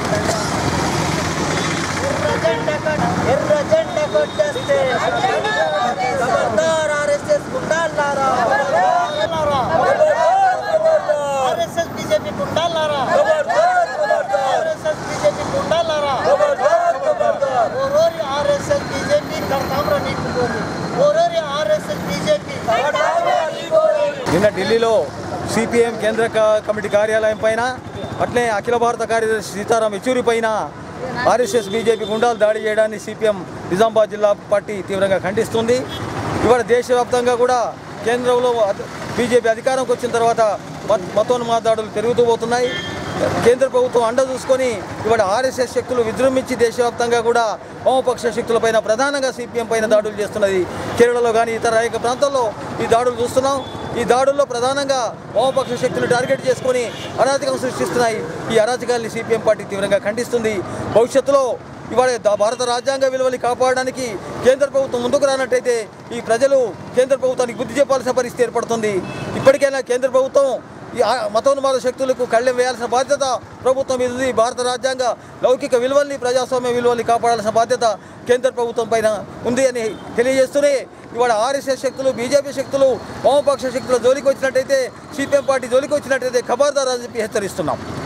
ఎర్ర జెండ కొట్టేస్తే ఖబర్దార్ ఆర్ఎస్ఎస్ గుండాలారా ఆర్ఎస్ఎస్ బీజేపీ గుండాలారా ఆర్ఎస్ఎస్ బీజేపీ గుండాలారా ఓరోరి ఆర్ఎస్ఎస్ బీజేపీ కడతామ్ర నీకు గోరి ఓరోరి ఆర్ఎస్ఎస్ బీజేపీ నిన్న ఢిల్లీలో సిపిఎం కేంద్ర క- కమిటీ కార్యాలయం పైన అట్లే అఖిల భారత కార్యదర్శి సీతారాం యెచూరి పైన ఆర్ఎస్ఎస్ బీజేపీ గుండాలు దాడి చేయడాన్ని సిపిఎం నిజామాబాద్ జిల్లా పార్టీ తీవ్రంగా ఖండిస్తుంది ఇవాళ దేశవ్యాప్తంగా కూడా కేంద్రంలో అధ- బీజేపీ అధికారంకి వచ్చిన తర్వాత మత్ మతోన్మాద దాడులు పెరుగుతూ పోతున్నాయి కేంద్ర ప్రభుత్వం అండ చూసుకొని ఇవాళ ఆర్ఎస్ఎస్ శక్తులు విజృంభించి దేశవ్యాప్తంగా కూడా వామపక్ష శక్తులపైన ప్రధానంగా సిపిఎం పైన దాడులు చేస్తున్నది కేరళలో కానీ ఇతర అనేక ప్రాంతాల్లో ఈ దాడులు చూస్తున్నాం ఈ దాడుల్లో ప్రధానంగా వామపక్ష శక్తులు టార్గెట్ చేసుకొని అరాచకం సృష్టిస్తున్నాయి ఈ అరాచకాల్ని సిపిఎం పార్టీ తీవ్రంగా ఖండిస్తుంది భవిష్యత్తులో ఇవాళ దా- భారత రాజ్యాంగ విలువలు కాపాడడానికి కేంద్ర ప్రభుత్వం ముందుకు రానట్టయితే ఈ ప్రజలు కేంద్ర ప్రభుత్వానికి బుద్ధి చెప్పాల్సిన పరిస్థితి ఏర్పడుతుంది ఇప్పటికైనా కేంద్ర ప్రభుత్వం ఈ ఆ- మతోన్మాద శక్తులకు కళ్ళెం వేయాల్సిన బాధ్యత ప్రభుత్వం మీద ఉంది భారత రాజ్యాంగ లౌకిక విలువల్ని ప్రజాస్వామ్య విలువల్ని కాపాడాల్సిన బాధ్యత కేంద్ర ప్రభుత్వం పైన ఉంది అని తెలియజేస్తూనే ఇవాళ ఆర్ఎస్ఎస్ శక్తులు బీజేపీ శక్తులు వామపక్ష శక్తుల జోలికి వచ్చినట్టయితే సిపిఎం పార్టీ జోలికి వచ్చినట్టయితే ఖబర్దార్ అని చెప్పి హెచ్చరిస్తున్నాం